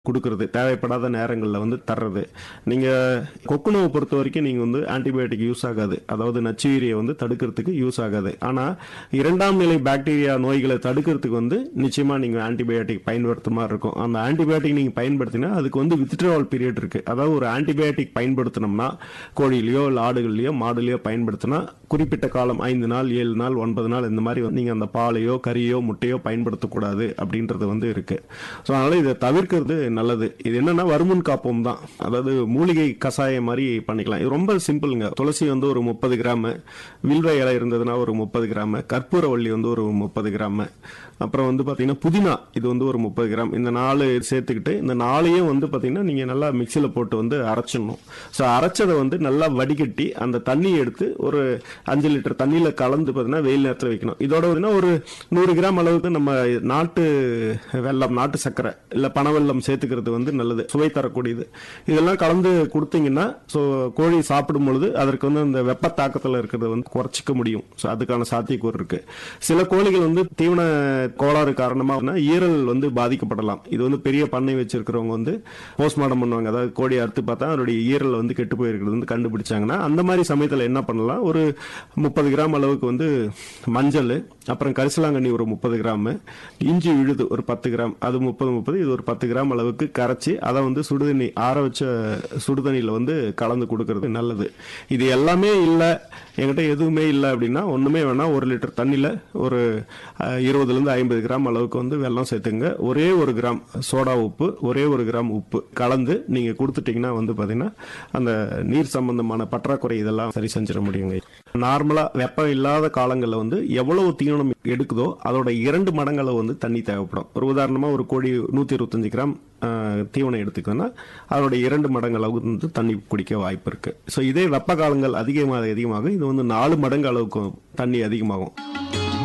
கொடுக்கறது தேவைப்படாத நேரங்களில் வந்து தர்றது நீங்கள் கொக்குனவை பொறுத்த வரைக்கும் நீங்கள் வந்து ஆன்டிபயோட்டிக் யூஸ் ஆகாது அதாவது நச்சுயிரியை வந்து தடுக்கிறதுக்கு யூஸ் ஆகாது ஆனால் இரண்டாம் நிலை பாக்டீரியா நோய்களை தடுக்கிறதுக்கு வந்து நிச்சயமாக நீங்கள் ஆன்டிபயோட்டிக் பயன்படுத்த மாதிரி இருக்கும் அந்த ஆன்டிபயோட்டிக் நீங்கள் பயன்படுத்தினா அதுக்கு வந்து வித்ட்ராவல் பீரியட் இருக்குது அதாவது ஒரு ஆன்டிபயோட்டிக் பயன்படுத்தினோம்னா கோழிலையோ இல்லை ஆடுகள்லையோ மாடுலையோ பயன்படுத்தினா குறிப்பிட்ட காலம் ஐந்து நாள் ஏழு நாள் ஒன்பது நாள் இந்த மாதிரி வந்து நீங்கள் அந்த பாலையோ கறியோ முட்டையோ பயன்படுத்தக்கூடாது அப்படின்றது வந்து இருக்கு ஸோ அதனால இதை தவிர்க்கிறது நல்லது இது என்னன்னா வருமுன் காப்போம் தான் அதாவது மூலிகை கஷாயம் மாதிரி பண்ணிக்கலாம் இது ரொம்ப சிம்பிளுங்க துளசி வந்து ஒரு முப்பது கிராம் வில்வ இலை இருந்ததுன்னா ஒரு முப்பது கிராம் கற்பூரவள்ளி வந்து ஒரு முப்பது கிராம் அப்புறம் வந்து பார்த்தீங்கன்னா புதினா இது வந்து ஒரு முப்பது கிராம் இந்த நாலு சேர்த்துக்கிட்டு இந்த நாளையும் வந்து பார்த்தீங்கன்னா நீங்கள் நல்லா மிக்சியில் போட்டு வந்து அரைச்சிடணும் ஸோ அரைச்சதை வந்து நல்லா வடிகட்டி அந்த தண்ணியை எடுத்து ஒரு அஞ்சு லிட்டர் தண்ணியில் கலந்து பார்த்தீங்கன்னா வெயில் நேரத்தில் வைக்கணும் இதோட பார்த்தீங்கன்னா ஒரு நூறு கிராம் அளவுக்கு நம்ம நாட்டு வெல்லம் நாட்டு சர்க்கரை இல்லை பனை வெல்லம் சேர்த்துக்கிறது வந்து நல்லது சுவை தரக்கூடியது இதெல்லாம் கலந்து கொடுத்தீங்கன்னா ஸோ கோழி சாப்பிடும் பொழுது அதற்கு வந்து அந்த வெப்ப தாக்கத்தில் இருக்கிறத வந்து குறைச்சிக்க முடியும் ஸோ அதுக்கான சாத்தியக்கூறு இருக்கு சில கோழிகள் வந்து தீவன கோளாறு காரணமாக ஈரல் வந்து பாதிக்கப்படலாம் இது வந்து பெரிய பண்ணை வச்சிருக்கிறவங்க வந்து போஸ்ட்மார்ட்டம் பண்ணுவாங்க அதாவது கோழி அறுத்து பார்த்தா அதனுடைய ஈரல் வந்து கெட்டு போயிருக்கிறது வந்து கண்டுபிடிச்சாங்கன்னா அந்த மாதிரி சமயத்தில் என்ன பண்ணலாம் ஒரு முப்பது கிராம் அளவுக்கு வந்து மஞ்சள் அப்புறம் கரிசலாங்கண்ணி ஒரு முப்பது கிராம் இஞ்சி விழுது ஒரு பத்து கிராம் அது முப்பது முப்பது இது ஒரு பத்து கிராம் அளவுக்கு கரைச்சி அதை வந்து சுடுதண்ணி ஆற வச்ச சுடுதண்ணியில் வந்து கலந்து கொடுக்கறது நல்லது இது எல்லாமே இல்லை என்கிட்ட எதுவுமே இல்லை அப்படின்னா ஒன்றுமே வேணாம் ஒரு லிட்டர் தண்ணியில் ஒரு அஹ், இருபதுலேருந்து ஐம்பது கிராம் அளவுக்கு வந்து வெல்லம் சேர்த்துங்க ஒரே ஒரு கிராம் சோடா உப்பு ஒரே ஒரு கிராம் உப்பு கலந்து நீங்கள் கொடுத்துட்டீங்கன்னா வந்து பார்த்தீங்கன்னா அந்த நீர் சம்பந்தமான பற்றாக்குறை இதெல்லாம் சரி செஞ்சிட முடியுங்க நார்மலாக வெப்பம் இல்லாத காலங்களில் வந்து எவ்வளவு தீவனம் எடுக்குதோ அதோட இரண்டு மடங்கு வந்து தண்ணி தேவைப்படும் ஒரு உதாரணமாக ஒரு கோழி நூற்றி இருபத்தஞ்சு கிராம் அஹ், தீவனம் எடுத்துக்கோன்னா அதோட இரண்டு மடங்கு அளவுக்கு வந்து தண்ணி குடிக்க வாய்ப்பு இருக்கு ஸோ இதே வெப்ப காலங்கள் அதிகமாக அதிகமாக இது வந்து நாலு மடங்கு அளவுக்கு தண்ணி அதிகமாகும்